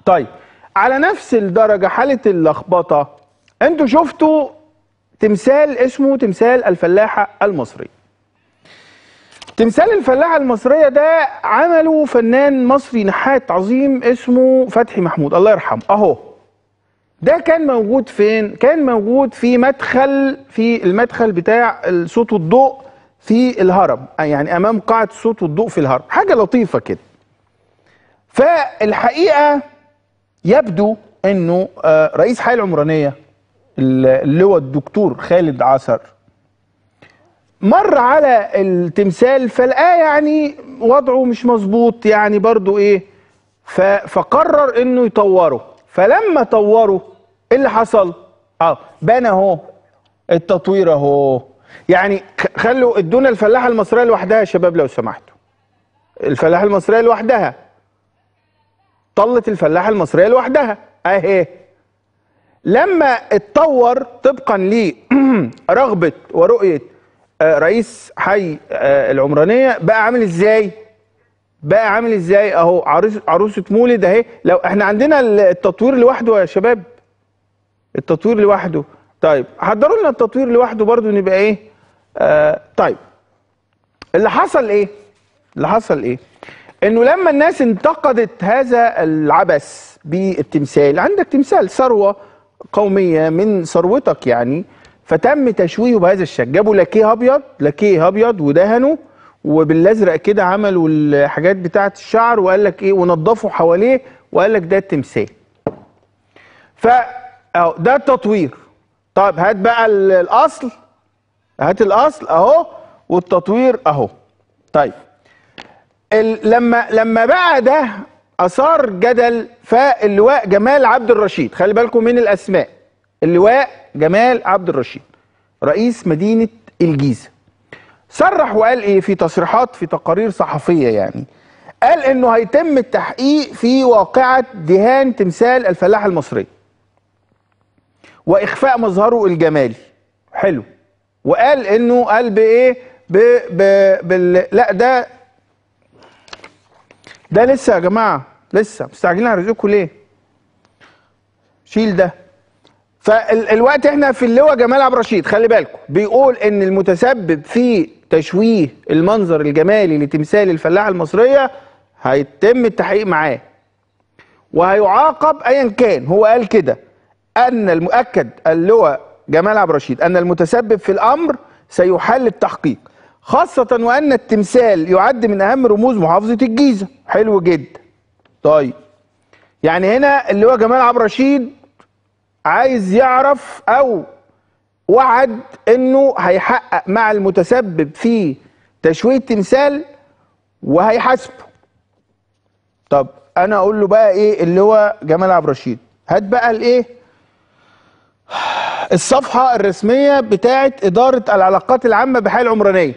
طيب على نفس الدرجه حاله اللخبطه انتوا شفتوا تمثال اسمه تمثال الفلاحه المصري تمثال الفلاحه المصريه ده عمله فنان مصري نحات عظيم اسمه فتحي محمود الله يرحمه اهو ده كان موجود فين كان موجود في مدخل في المدخل بتاع الصوت والضوء في الهرم يعني امام قاعه الصوت والضوء في الهرم حاجه لطيفه كده فالحقيقه يبدو انه آه، رئيس حي العمرانيه اللي هو الدكتور خالد عصر مر على التمثال فلقاه يعني وضعه مش مظبوط يعني برضو ايه ف- فقرر انه يطوره فلما طوره ايه اللي حصل اه بان اهو التطوير اهو يعني خ- خلوا ادونا الفلاحه المصريه لوحدها يا شباب لو سمحتوا الفلاحه المصريه لوحدها طلت الفلاحه المصريه لوحدها اهي لما اتطور طبقا لرغبه ورؤيه آه، رئيس حي آه، العمرانيه بقى عامل ازاي؟ بقى عامل ازاي؟ اهو عروس عروسه مولد اهي لو احنا عندنا التطوير لوحده يا شباب التطوير لوحده طيب حضروا لنا التطوير لوحده برضو نبقى ايه؟ آه طيب اللي حصل ايه؟ اللي حصل ايه؟ انه لما الناس انتقدت هذا العبث بالتمثال عندك تمثال ثروه قوميه من ثروتك يعني فتم تشويهه بهذا الشكل جابوا لاكيه ابيض لاكيه ابيض ودهنوا وبالازرق كده عملوا الحاجات بتاعه الشعر وقال لك ايه ونضفوا حواليه وقال لك ده التمثال ف اهو ده التطوير طيب هات بقى ال- الاصل هات الاصل اهو والتطوير اهو طيب ال- لما لما بقى ده اثار جدل فاللواء جمال عبد الرشيد خلي بالكم من الاسماء اللواء جمال عبد الرشيد رئيس مدينه الجيزه صرح وقال ايه في تصريحات في تقارير صحفيه يعني قال انه هيتم التحقيق في واقعه دهان تمثال الفلاحه المصريه واخفاء مظهره الجمالي حلو وقال انه قال بايه ب... ب... بال... لا ده ده لسه يا جماعه لسه مستعجلين على رزقكم ليه شيل ده فالوقت احنا في اللواء جمال عبد الرشيد خلي بالكم بيقول ان المتسبب في تشويه المنظر الجمالي لتمثال الفلاحه المصريه هيتم التحقيق معاه وهيعاقب ايا كان هو قال كده ان المؤكد اللواء جمال عبد الرشيد ان المتسبب في الامر سيحل التحقيق خاصة وان التمثال يعد من اهم رموز محافظة الجيزة حلو جدا طيب يعني هنا اللواء جمال عبد الرشيد عايز يعرف او وعد انه هيحقق مع المتسبب في تشويه التمثال وهيحاسبه طب انا اقول له بقى ايه اللي هو جمال عبد الرشيد هات بقى الايه الصفحه الرسميه بتاعه اداره العلاقات العامه بحي العمرانيه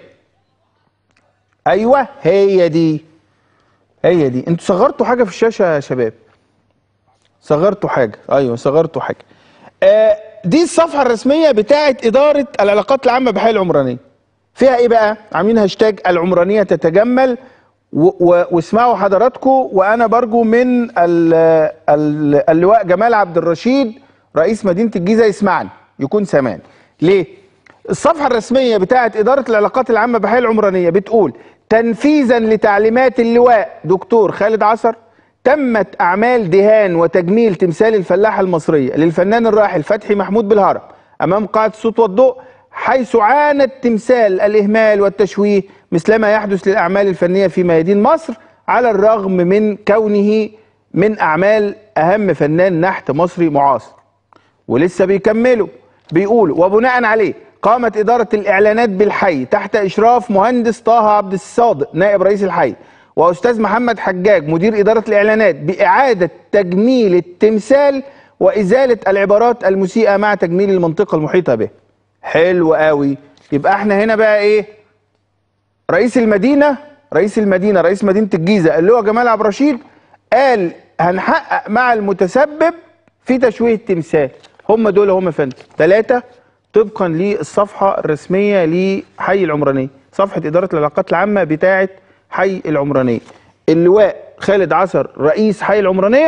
ايوه هي دي هي دي انتوا صغرتوا حاجه في الشاشه يا شباب صغرتوا حاجه ايوه صغرتوا حاجه آه دي الصفحه الرسميه بتاعه اداره العلاقات العامه بحي العمرانيه فيها ايه بقى عاملين هاشتاج العمرانيه تتجمل و- و- واسمعوا حضراتكم وانا برجو من ال ال اللواء جمال عبد الرشيد رئيس مدينه الجيزه يسمعني يكون سامعني ليه الصفحه الرسميه بتاعه اداره العلاقات العامه بحي العمرانيه بتقول تنفيذا لتعليمات اللواء دكتور خالد عصر تمت اعمال دهان وتجميل تمثال الفلاحه المصريه للفنان الراحل فتحي محمود بالهرم امام قاعه الصوت والضوء حيث عانى التمثال الاهمال والتشويه مثلما يحدث للاعمال الفنيه في ميادين مصر على الرغم من كونه من اعمال اهم فنان نحت مصري معاصر ولسه بيكملوا بيقولوا وبناء عليه قامت إدارة الإعلانات بالحي تحت إشراف مهندس طه عبد الصادق نائب رئيس الحي وأستاذ محمد حجاج مدير إدارة الإعلانات بإعادة تجميل التمثال وإزالة العبارات المسيئة مع تجميل المنطقة المحيطة به حلو قوي يبقى احنا هنا بقى ايه رئيس المدينة رئيس المدينة رئيس مدينة الجيزة اللي هو جمال عبد الرشيد قال هنحقق مع المتسبب في تشويه التمثال هم دول هم فندم ثلاثة طبقا للصفحة الرسمية لحي العمرانية صفحة إدارة العلاقات العامة بتاعة حي العمرانية اللواء خالد عصر رئيس حي العمرانية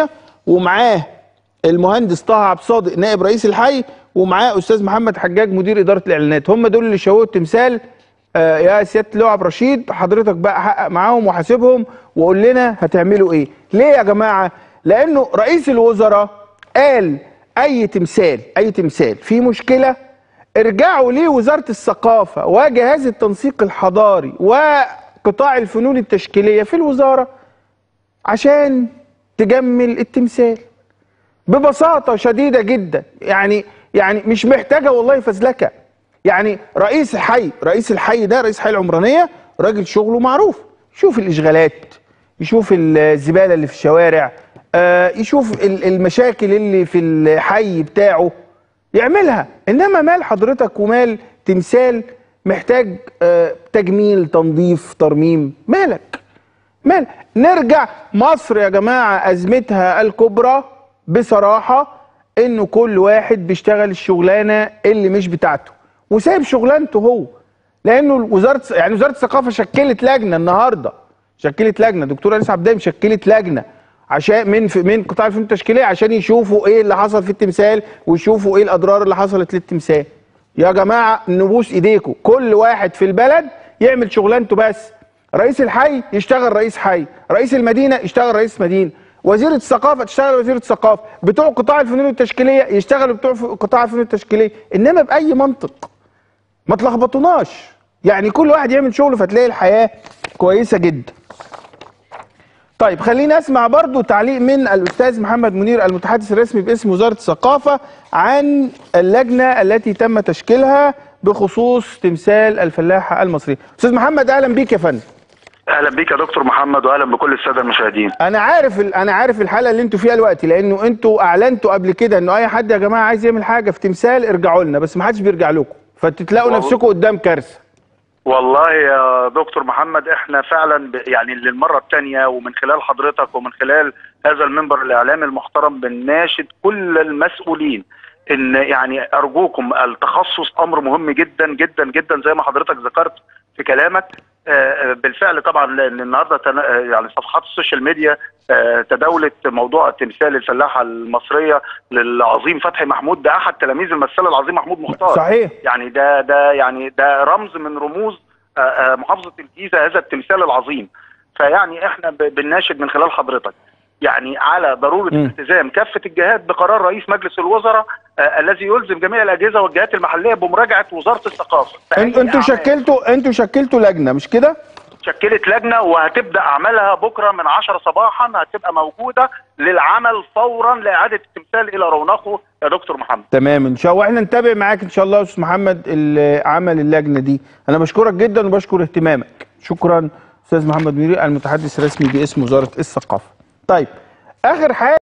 ومعاه المهندس طه عبد الصادق نائب رئيس الحي ومعاه استاذ محمد حجاج مدير اداره الاعلانات هم دول اللي شوهوا التمثال آه يا سياده اللواء عبد الرشيد حضرتك بقى حقق معاهم وحاسبهم وقول لنا هتعملوا ايه ليه يا جماعه لانه رئيس الوزراء قال اي تمثال اي تمثال في مشكله ارجعوا لوزاره الثقافه وجهاز التنسيق الحضاري وقطاع الفنون التشكيليه في الوزاره عشان تجمل التمثال ببساطه شديده جدا يعني يعني مش محتاجه والله فزلكه يعني رئيس الحي رئيس الحي ده رئيس حي العمرانيه راجل شغله معروف يشوف الاشغالات يشوف الزباله اللي في الشوارع آه يشوف ال- المشاكل اللي في الحي بتاعه يعملها انما مال حضرتك ومال تمثال محتاج آه تجميل تنظيف ترميم مالك مال نرجع مصر يا جماعه ازمتها الكبرى بصراحه انه كل واحد بيشتغل الشغلانه اللي مش بتاعته وسايب شغلانته هو لانه وزاره يعني وزاره الثقافه شكلت لجنه النهارده شكلت لجنه دكتور انس عبد الدايم شكلت لجنه عشان من في من قطاع الفنون التشكيليه عشان يشوفوا ايه اللي حصل في التمثال ويشوفوا ايه الاضرار اللي حصلت للتمثال يا جماعه نبوس ايديكم كل واحد في البلد يعمل شغلانته بس رئيس الحي يشتغل رئيس حي رئيس المدينه يشتغل رئيس مدينه وزيرة الثقافة تشتغل وزيرة الثقافة بتوع قطاع الفنون التشكيلية يشتغلوا بتوع ف- قطاع الفنون التشكيلية إنما بأي منطق ما تلخبطوناش يعني كل واحد يعمل شغله فتلاقي الحياة كويسة جدا طيب خلينا اسمع برضو تعليق من الاستاذ محمد منير المتحدث الرسمي باسم وزاره الثقافه عن اللجنه التي تم تشكيلها بخصوص تمثال الفلاحه المصريه. استاذ محمد اهلا بيك يا فندم. اهلا بيك يا دكتور محمد واهلا بكل الساده المشاهدين انا عارف ال- انا عارف الحلقه اللي انتوا فيها دلوقتي لانه انتوا اعلنتوا قبل كده انه اي حد يا جماعه عايز يعمل حاجه في تمثال ارجعوا لنا بس ما حدش بيرجع لكم فتتلاقوا والله. نفسكم قدام كارثه. والله يا دكتور محمد احنا فعلا ب- يعني للمره الثانيه ومن خلال حضرتك ومن خلال هذا المنبر الاعلامي المحترم بنناشد كل المسؤولين ان يعني ارجوكم التخصص امر مهم جدا جدا جدا زي ما حضرتك ذكرت في كلامك آه، آه، بالفعل طبعا لان النهارده تن- آه، يعني صفحات السوشيال ميديا آه، تداولت موضوع تمثال الفلاحه المصريه للعظيم فتحي محمود ده احد تلاميذ الممثل العظيم محمود مختار صحيح يعني ده ده يعني ده رمز من رموز آه، آه، محافظه الجيزه هذا التمثال العظيم فيعني احنا ب- بنناشد من خلال حضرتك يعني على ضروره مم. التزام كافه الجهات بقرار رئيس مجلس الوزراء آه، الذي يلزم جميع الاجهزه والجهات المحليه بمراجعه وزاره الثقافه فأي انتوا انتوا أعمال شكلتوا انتوا شكلتوا لجنه مش كده؟ شكلت لجنه وهتبدا اعمالها بكره من 10 صباحا هتبقى موجوده للعمل فورا لاعاده التمثال الى رونقه يا دكتور محمد تمام ان شاء الله واحنا نتابع معاك ان شاء الله يا استاذ محمد ال- عمل اللجنه دي انا بشكرك جدا وبشكر اهتمامك شكرا استاذ محمد منير المتحدث الرسمي باسم وزاره الثقافه طيب اخر حاجه